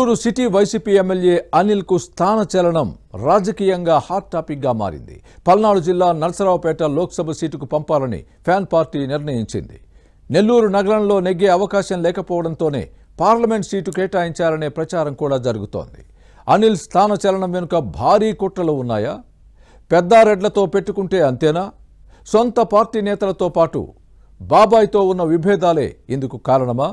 Nellore city YCP MLA అనిల్కు స్థానచలనం రాజకీయంగా హాట్ టాపిక్గా మారింది పల్నాడు జిల్లా నరసరావుపేట లోక్సభ సీటుకు పంపాలని ఫ్యాన్ పార్టీ నిర్ణయించింది నెల్లూరు నగరంలో నెగ్గే అవకాశం లేకపోవడంతోనే పార్లమెంట్ సీటు కేటాయించాలనే ప్రచారం కూడా జరుగుతోంది అనిల్ స్థానచలనం వెనుక భారీ కుట్రలు ఉన్నాయా పెద్దారెడ్లతో పెట్టుకుంటే అంతేనా సొంత పార్టీ నేతలతో పాటు బాబాయ్తో ఉన్న విభేదాలే ఇందుకు కారణమా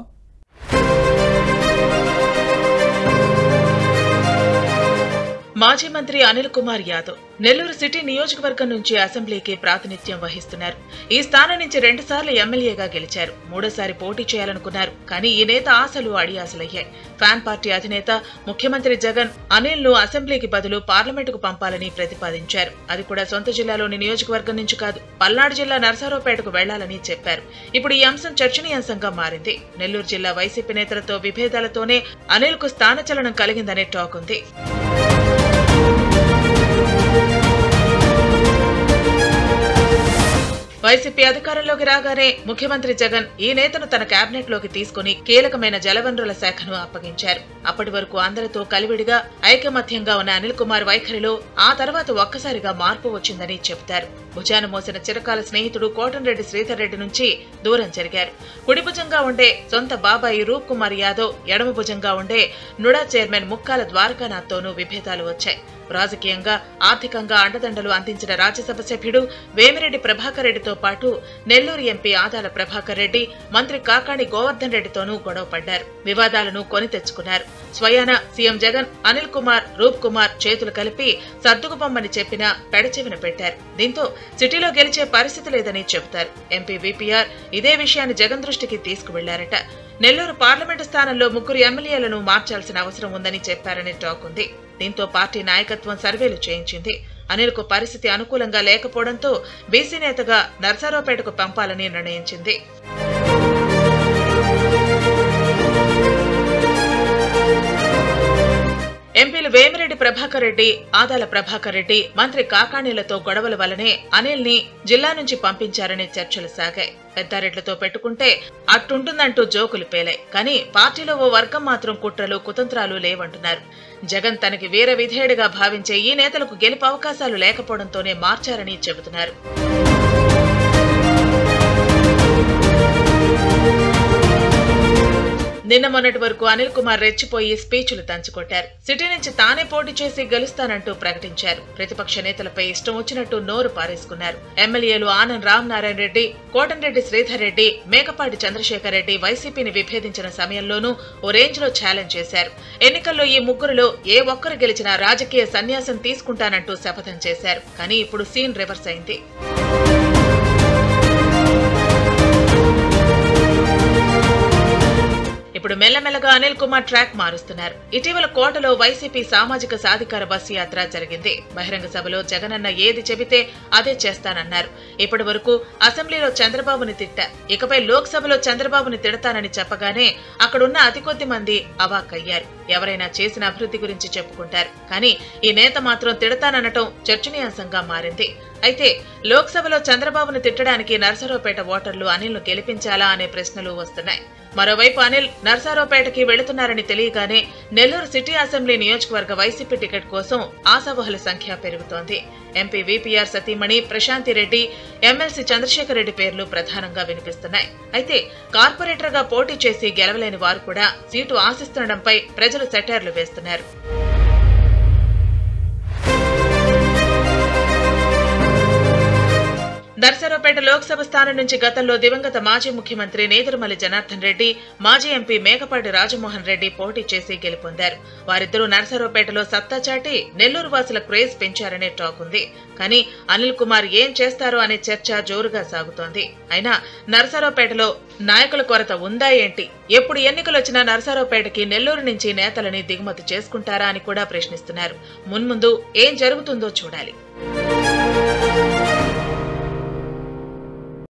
మాజీ మంత్రి అనిల్ కుమార్ యాదవ్ నెల్లూరు సిటీ నియోజకవర్గం నుంచి అసెంబ్లీకి ప్రాతినిధ్యం వహిస్తున్నారు ఈ స్థానం నుంచి రెండుసార్లు ఎమ్మెల్యేగా గెలిచారు మూడోసారి పోటీ చేయాలనుకున్నారు కానీ ఈ నేత ఆశలు అడియాసలయ్యాయి ఫ్యాన్ పార్టీ అధినేత ముఖ్యమంత్రి జగన్ అనిల్ ను అసెంబ్లీకి బదులు పార్లమెంటుకు పంపాలని ప్రతిపాదించారు అది కూడా సొంత జిల్లాలోని నియోజకవర్గం నుంచి కాదు పల్నాడు జిల్లా నరసరావుపేటకు వెళ్లాలని చెప్పారు ఇప్పుడు ఈ అంశం చర్చనీయాంశంగా మారింది నెల్లూరు జిల్లా వైసీపీ నేతలతో విభేదాలతోనే అనిల్ కు స్థానచలనం కలిగిందనే టాక్ ఉంది వైసీపీ అధికారంలోకి రాగానే ముఖ్యమంత్రి జగన్ ఈ నేతను తన కేబినెట్ లోకి తీసుకుని కీలకమైన జలవనరుల శాఖను అప్పగించారు అప్పటి వరకు అందరితో కలివిడిగా ఐకమత్యంగా ఉన్న అనిల్ కుమార్ వైఖరిలో ఆ తర్వాత ఒక్కసారిగా మార్పు వచ్చిందని చెబుతారు భుజాన మోసిన చిరకాల స్నేహితుడు కోటంరెడ్డి శ్రీధర్ రెడ్డి నుంచి దూరం జరిగారు కుడి భుజంగా ఉండే సొంత బాబాయి రూప్ కుమార్ యాదవ్ ఎడమ భుజంగా ఉండే నుడా చైర్మన్ ముక్కాల ద్వారకానాథ్తోనూ విభేదాలు వచ్చాయి రాజకీయంగా ఆర్థికంగా అండదండలు అందించిన రాజ్యసభ సభ్యుడు వేమిరెడ్డి ప్రభాకర్ రెడ్డితో పాటు నెల్లూరు ఎంపీ ఆదాల ప్రభాకర్ రెడ్డి మంత్రి కాకాణి గోవర్ధన్ రెడ్డితోనూ గొడవ పడ్డారు వివాదాలను కొని తెచ్చుకున్నారు స్వయాన సీఎం జగన్ అనిల్ కుమార్ రూప్ కుమార్ చేతులు కలిపి సర్దుకుపమ్మని చెప్పినా పెడచెవిన పెట్టారు దీంతో సిటీలో గెలిచే పరిస్థితి లేదని చెబుతారు ఎంపీ విపిఆర్ ఇదే విషయాన్ని జగన్ దృష్టికి తీసుకువెళ్లారట నెల్లూరు పార్లమెంటు స్థానంలో ముగ్గురు ఎమ్మెల్యేలను మార్చాల్సిన అవసరం ఉందని చెప్పారని టాక్ ఉంది దీంతో పార్టీ నాయకత్వం సర్వేలు చేయించింది అనిల్కు పరిస్థితి అనుకూలంగా లేకపోవడంతో బీసీ నేతగా నర్సారావుపేటకు పంపాలని నిర్ణయించింది ఎంపీలు వేమిరెడ్డి ప్రభాకర్ రెడ్డి ఆదాల ప్రభాకర్ రెడ్డి మంత్రి కాకాణీలతో గొడవల వల్లనే అనిల్ ని జిల్లా నుంచి పంపించారనే చర్చలు సాగాయి పెద్దారెడ్లతో పెట్టుకుంటే అట్టుంటుందంటూ జోకులు పేలాయి కానీ పార్టీలో ఓ వర్గం మాత్రం కుట్రలు కుతంత్రాలు లేవంటున్నారు జగన్ తనకి వీర విధేయుడిగా భావించే ఈ నేతలకు గెలుపు అవకాశాలు లేకపోవడంతోనే మార్చారని చెబుతున్నారు నిన్న మొన్నటి వరకు అనిల్ కుమార్ రెచ్చిపోయి స్పీచ్లు దంచుకొట్టారు సిటీ నుంచి తానే పోటీ చేసి గెలుస్తానంటూ ప్రకటించారు ప్రతిపక్ష నేతలపై ఇష్టం వచ్చినట్టు నోరు పారేసుకున్నారు ఎమ్మెల్యేలు ఆనంద్ రామనారాయణ రెడ్డి కోటంరెడ్డి శ్రీధర్ రెడ్డి మేకపాటి చంద్రశేఖర్ రెడ్డి వైసీపీని విభేదించిన సమయంలోనూ ఓ రేంజ్ లో ఛాలెంజ్ చేశారు ఎన్నికల్లో ఈ ముగ్గురులో ఏ ఒక్కరు గెలిచినా రాజకీయ సన్యాసం తీసుకుంటానంటూ శపథం చేశారు కానీ ఇప్పుడు సీన్ రివర్స్ అయింది ఇప్పుడు మెల్లమెల్లగా అనిల్ కుమార్ ట్రాక్ మారుస్తున్నారు ఇటీవల కోటలో వైసీపీ సామాజిక సాధికార బస్సు యాత్ర జరిగింది బహిరంగ సభలో జగనన్న ఏది చెబితే అదే చేస్తానన్నారు ఇప్పటి వరకు అసెంబ్లీలో చంద్రబాబుని తిట్టా ఇకపై లోక్సభలో చంద్రబాబుని తిడతానని చెప్పగానే అక్కడున్న అతి కొద్ది మంది అవాక్కయ్యారు ఎవరైనా చేసిన అభివృద్ధి గురించి చెప్పుకుంటారు కానీ ఈ నేత మాత్రం తిడతాననటం చర్చనీయాంశంగా మారింది అయితే లోక్సభలో చంద్రబాబును తిట్టడానికి నర్సరావుపేట ఓటర్లు అనిల్ను గెలిపించాలా అనే ప్రశ్నలు వస్తున్నాయి మరోవైపు అనిల్ నర్సారావుపేటకి వెళుతున్నారని తెలియగానే నెల్లూరు సిటీ అసెంబ్లీ నియోజకవర్గ వైసీపీ టికెట్ కోసం ఆశావహుల సంఖ్య పెరుగుతోంది ఎంపీ విపిఆర్ సతీమణి ప్రశాంతి రెడ్డి ఎమ్మెల్సీ చంద్రశేఖర్ రెడ్డి పేర్లు ప్రధానంగా వినిపిస్తున్నాయి అయితే కార్పొరేటర్ గా పోటీ చేసి గెలవలేని వారు కూడా సీటు ఆశిస్తుండడంపై ప్రజలు సెటైర్లు వేస్తున్నారు నర్సరావుపేట లోక్సభ స్థానం నుంచి గతంలో దివంగత మాజీ ముఖ్యమంత్రి నేదురుమల్లి జనార్దన్ రెడ్డి మాజీ ఎంపీ మేకపాటి రాజమోహన్ రెడ్డి పోటీ చేసి గెలుపొందారు వారిద్దరూ నర్సరావుపేటలో సత్తా చాటి నెల్లూరు వాసుల క్రేజ్ పెంచారనే టాక్ ఉంది కానీ అనిల్ కుమార్ ఏం చేస్తారు అనే చర్చ జోరుగా సాగుతోంది అయినా నర్సరావుపేటలో నాయకుల కొరత ఉందా ఏంటి ఎప్పుడు ఎన్నికలు వచ్చినా నర్సరావుపేటకి నెల్లూరు నుంచి నేతలని దిగుమతి చేసుకుంటారా అని కూడా ప్రశ్నిస్తున్నారు మున్ముందు ఏం జరుగుతుందో చూడాలి